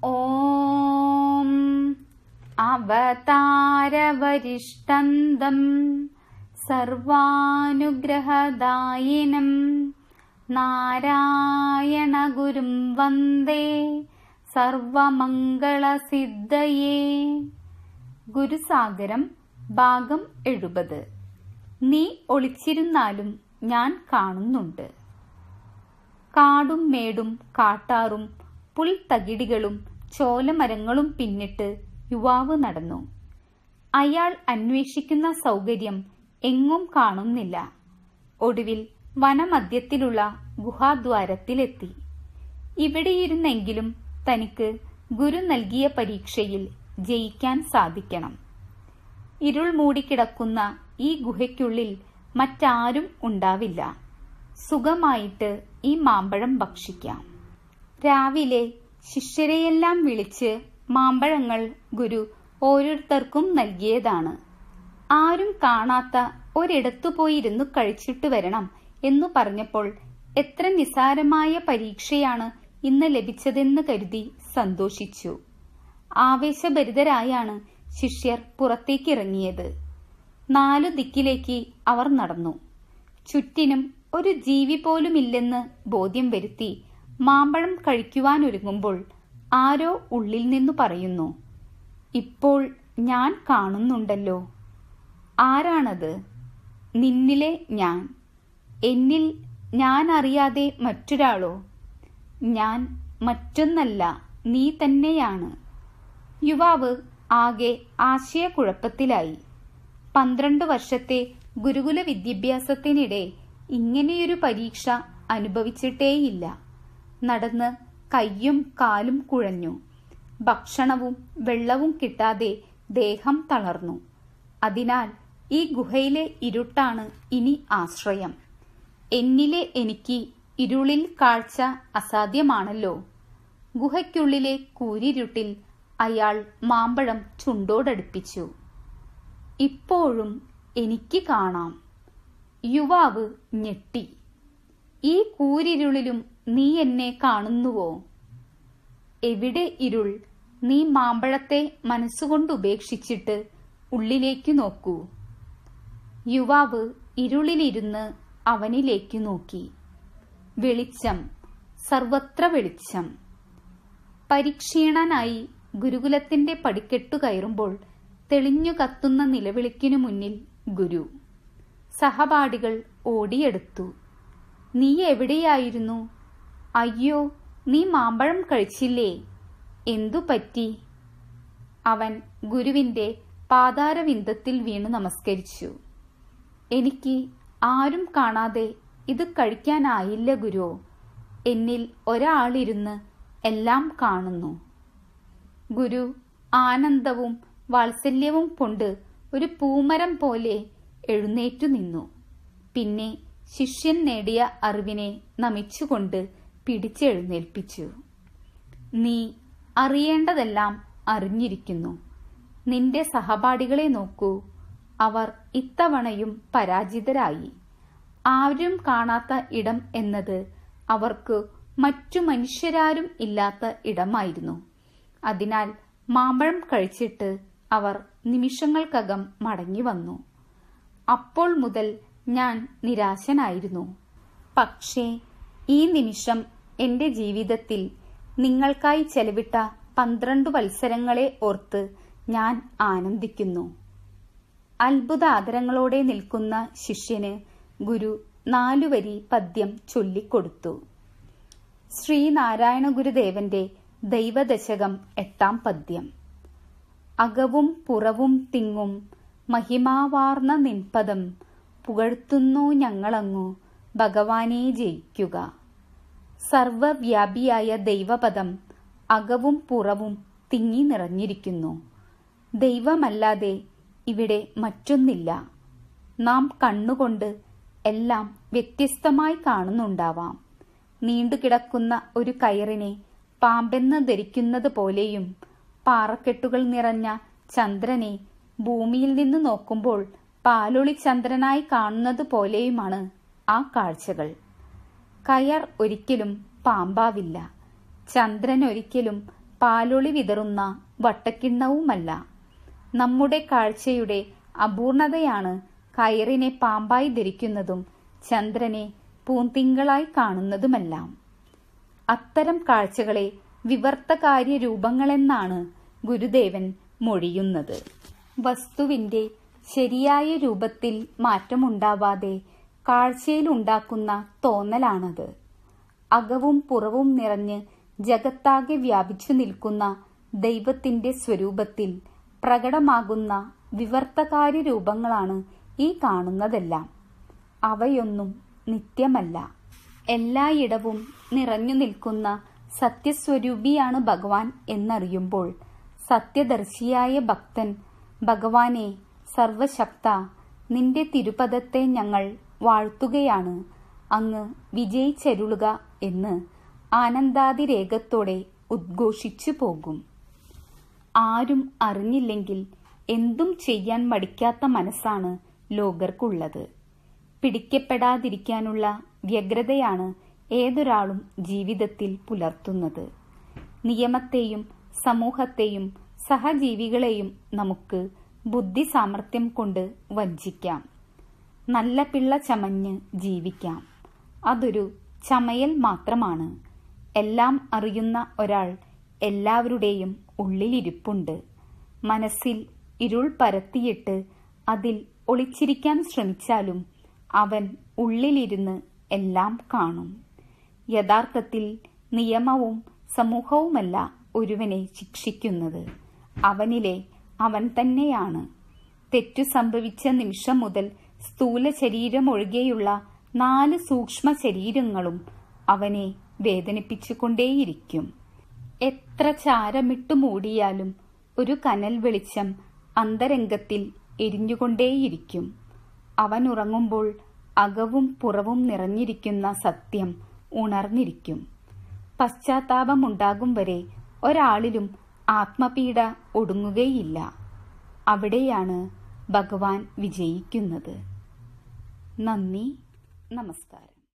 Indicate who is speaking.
Speaker 1: ഓം അവതാരവരിഷ്ടന്തം സർവാനുഗ്രഹദായിനം നാരായണഗുരും വന്ദേ സർവമംഗളസിദ്ധയേ ഗുരുസാഗരം ഭാഗം എഴുപത് നീ ഒളിച്ചിരുന്നാലും ഞാൻ കാണുന്നുണ്ട് കാടും മേടും കാട്ടാറും പുൽത്തകിടികളും ചോലമരങ്ങളും പിന്നിട്ട് യുവാവ് നടന്നു അയാൾ അന്വേഷിക്കുന്ന സൗകര്യം എങ്ങും കാണുന്നില്ല ഒടുവിൽ വനമധ്യത്തിലുള്ള ഗുഹാദ്വാരത്തിലെത്തി ഇവിടെയിരുന്നെങ്കിലും തനിക്ക് ഗുരു നൽകിയ പരീക്ഷയിൽ ജയിക്കാൻ സാധിക്കണം ഇരുൾ മൂടിക്കിടക്കുന്ന ഈ ഗുഹയ്ക്കുള്ളിൽ മറ്റാരും ഉണ്ടാവില്ല സുഖമായിട്ട് ഈ മാമ്പഴം ഭക്ഷിക്കാം രാവിലെ ശിഷ്യരെയെല്ലാം വിളിച്ച് മാമ്പഴങ്ങൾ ഗുരു ഓരോരുത്തർക്കും നൽകിയതാണ് ആരും കാണാത്ത ഒരിടത്തു പോയിരുന്നു കഴിച്ചിട്ട് വരണം എന്നു പറഞ്ഞപ്പോൾ എത്ര നിസാരമായ പരീക്ഷയാണ് ഇന്ന് ലഭിച്ചതെന്ന് കരുതി സന്തോഷിച്ചു ആവേശഭരിതരായാണ് ശിഷ്യർ പുറത്തേക്കിറങ്ങിയത് നാലു ദിക്കിലേക്ക് അവർ നടന്നു ചുറ്റിനും ഒരു ജീവി പോലുമില്ലെന്ന് ബോധ്യം വരുത്തി മാമ്പഴം കഴിക്കുവാനൊരുങ്ങുമ്പോൾ ആരോ ഉള്ളിൽ നിന്നു പറയുന്നു ഇപ്പോൾ ഞാൻ കാണുന്നുണ്ടല്ലോ ആരാണത് നിന്നിലെ ഞാൻ എന്നിൽ ഞാൻ അറിയാതെ മറ്റൊരാളോ ഞാൻ മറ്റൊന്നല്ല നീ തന്നെയാണ് യുവാവ് ആകെ ആശയക്കുഴപ്പത്തിലായി പന്ത്രണ്ട് വർഷത്തെ ഗുരുകുല വിദ്യാഭ്യാസത്തിനിടെ ഇങ്ങനെയൊരു പരീക്ഷ അനുഭവിച്ചിട്ടേയില്ല നടന്ന് കയ്യും കാലും കുഴഞ്ഞു ഭക്ഷണവും വെള്ളവും കിട്ടാതെ ദേഹം തളർന്നു അതിനാൽ ഈ ഗുഹയിലെ ഇരുട്ടാണ് ഇനി ആശ്രയം എന്നിലെ എനിക്ക് ഇരുളിൽ കാഴ്ച അസാധ്യമാണല്ലോ ഗുഹയ്ക്കുള്ളിലെ കൂരിരുട്ടിൽ അയാൾ മാമ്പഴം ചുണ്ടോടടുപ്പിച്ചു ഇപ്പോഴും എനിക്ക് കാണാം യുവാവ് ഞെട്ടി ഈ കൂരിരുളിലും നീ എന്നെ കാണുന്നുവോ എവിടെ ഇരുൾ നീ മാമ്പഴത്തെ മനസ്സുകൊണ്ട് ഉപേക്ഷിച്ചിട്ട് ഉള്ളിലേക്ക് നോക്കൂ യുവാവ് ഇരുളിലിരുന്ന് അവനിലേക്ക് നോക്കി വെളിച്ചം സർവത്ര വെളിച്ചം പരിക്ഷീണനായി ഗുരുകുലത്തിന്റെ പടിക്കെട്ടു കയറുമ്പോൾ തെളിഞ്ഞു കത്തുന്ന നിലവിളിക്കിനു മുന്നിൽ ഗുരു സഹപാഠികൾ ഓടിയെടുത്തു നീ എവിടെയായിരുന്നു അയ്യോ നീ മാമ്പഴം കഴിച്ചില്ലേ എന്തു പറ്റി അവൻ ഗുരുവിന്റെ പാതാരവിന്ദത്തിൽ വീണു നമസ്കരിച്ചു എനിക്ക് ആരും കാണാതെ ഇത് കഴിക്കാനായില്ല ഗുരു എന്നിൽ ഒരാളിരുന്ന് എല്ലാം കാണുന്നു ഗുരു ആനന്ദവും വാത്സല്യവും കൊണ്ട് ഒരു പൂമരം പോലെ എഴുന്നേറ്റു നിന്നു പിന്നെ ശിഷ്യൻ നേടിയ അറിവിനെ നമിച്ചുകൊണ്ട് പിടിച്ചെഴുന്നേൽപ്പിച്ചു നീ അറിയേണ്ടതെല്ലാം അറിഞ്ഞിരിക്കുന്നു നിന്റെ സഹപാഠികളെ നോക്കൂ അവർ ഇത്തവണയും പരാജിതരായി ആരും കാണാത്ത ഇടം എന്നത് അവർക്ക് മറ്റു മനുഷ്യരാരും ഇല്ലാത്ത ഇടമായിരുന്നു അതിനാൽ മാമ്പഴം കഴിച്ചിട്ട് അവർ നിമിഷങ്ങൾക്കകം മടങ്ങി വന്നു അപ്പോൾ മുതൽ ഞാൻ നിരാശനായിരുന്നു പക്ഷേ ഈ നിമിഷം എന്റെ ജീവിതത്തിൽ നിങ്ങൾക്കായി ചെലവിട്ട പന്ത്രണ്ട് വത്സരങ്ങളെ ഓർത്ത് ഞാൻ ആനന്ദിക്കുന്നു അത്ഭുത ആദരങ്ങളോടെ നിൽക്കുന്ന ശിഷ്യന് ഗുരു നാലുവരി പദ്യം ചൊല്ലിക്കൊടുത്തു ശ്രീനാരായണ ഗുരുദേവന്റെ ദൈവദശകം എട്ടാം പദ്യം അകവും പുറവും തിങ്ങും മഹിമാവാർന്ന നിൻപദം പുകഴ്ത്തുന്നു ഞങ്ങളങ്ങു ഭഗവാനെ ജയിക്കുക സർവവ്യാപിയായ ദൈവപദം അകവും പുറവും തിങ്ങി നിറഞ്ഞിരിക്കുന്നു ദൈവമല്ലാതെ ഇവിടെ മറ്റൊന്നില്ല നാം കണ്ണുകൊണ്ട് എല്ലാം വ്യത്യസ്തമായി കാണുന്നുണ്ടാവാം നീണ്ടുകിടക്കുന്ന ഒരു കയറിനെ പാമ്പെന്ന് ധരിക്കുന്നത് പോലെയും പാറക്കെട്ടുകൾ നിറഞ്ഞ ചന്ദ്രനെ ഭൂമിയിൽ നിന്ന് നോക്കുമ്പോൾ പാലൊളി ചന്ദ്രനായി കാണുന്നത് പോലെയുമാണ് ആ കാഴ്ചകൾ കയർ ഒരിക്കലും പാമ്പാവില്ല ചന്ദ്രൻ ഒരിക്കലും പാലൊളി വിതറുന്ന വട്ടക്കിണ്ണവുമല്ല നമ്മുടെ കാഴ്ചയുടെ അപൂർണതയാണ് കയറിനെ പാമ്പായി ധരിക്കുന്നതും ചന്ദ്രനെ പൂന്തിങ്കളായി കാണുന്നതുമെല്ലാം അത്തരം കാഴ്ചകളെ വിവർത്തകാര്യ രൂപങ്ങളെന്നാണ് ഗുരുദേവൻ മൊഴിയുന്നത് വസ്തുവിന്റെ ശരിയായ രൂപത്തിൽ മാറ്റമുണ്ടാവാതെ കാഴ്ചയിലുണ്ടാക്കുന്ന തോന്നലാണത് അകവും പുറവും നിറഞ്ഞ് ജഗത്താകെ വ്യാപിച്ചു നിൽക്കുന്ന ദൈവത്തിന്റെ സ്വരൂപത്തിൽ പ്രകടമാകുന്ന വിവർത്തകാര്യ രൂപങ്ങളാണ് ഈ കാണുന്നതെല്ലാം അവയൊന്നും നിത്യമല്ല എല്ലായിടവും നിറഞ്ഞു നിൽക്കുന്ന സത്യസ്വരൂപിയാണ് ഭഗവാൻ എന്നറിയുമ്പോൾ സത്യദർശിയായ ഭക്തൻ ഭഗവാനെ സർവശക്ത നിന്റെ തിരുപദത്തെ ഞങ്ങൾ വാഴ്ത്തുകയാണ് അങ്ങ് വിജയിച്ചരുളുക എന്ന് ആനന്ദാതിരേകത്തോടെ ഉദ്ഘോഷിച്ചു പോകും ആരും അറിഞ്ഞില്ലെങ്കിൽ എന്തും ചെയ്യാൻ മടിക്കാത്ത മനസ്സാണ് ലോകർക്കുള്ളത് പിടിക്കപ്പെടാതിരിക്കാനുള്ള വ്യഗ്രതയാണ് ഏതൊരാളും ജീവിതത്തിൽ പുലർത്തുന്നത് നിയമത്തെയും സമൂഹത്തെയും സഹജീവികളെയും നമുക്ക് ബുദ്ധി സാമർഥ്യം കൊണ്ട് വഞ്ചിക്കാം നല്ല പിള്ള ചമഞ്ഞ് ജീവിക്കാം അതൊരു ചമയൽ മാത്രമാണ് എല്ലാം അറിയുന്ന ഒരാൾ എല്ലാവരുടെയും ഉള്ളിലിരിപ്പുണ്ട് മനസ്സിൽ ഇരുൾ പരത്തിയിട്ട് അതിൽ ഒളിച്ചിരിക്കാൻ ശ്രമിച്ചാലും അവൻ ഉള്ളിലിരുന്ന് എല്ലാം കാണും യഥാർത്ഥത്തിൽ നിയമവും സമൂഹവുമല്ല ഒരുവനെ ശിക്ഷിക്കുന്നത് അവനിലെ അവൻ തന്നെയാണ് തെറ്റു സംഭവിച്ച നിമിഷം മുതൽ സ്ഥൂല ശരീരം ഒഴികെയുള്ള നാല് സൂക്ഷ്മ ശരീരങ്ങളും അവനെ വേദനിപ്പിച്ചുകൊണ്ടേയിരിക്കും എത്ര ചാരമിട്ടു മൂടിയാലും ഒരു കനൽ വെളിച്ചം അന്തരംഗത്തിൽ എരിഞ്ഞുകൊണ്ടേയിരിക്കും അവൻ ഉറങ്ങുമ്പോൾ അകവും പുറവും നിറഞ്ഞിരിക്കുന്ന സത്യം ഉണർന്നിരിക്കും പശ്ചാത്താപമുണ്ടാകും വരെ ഒരാളിലും ആത്മപീഡ ഒടുങ്ങുകയില്ല അവിടെയാണ് ഭഗവാൻ വിജയിക്കുന്നത് നന്ദി നമസ്കാരം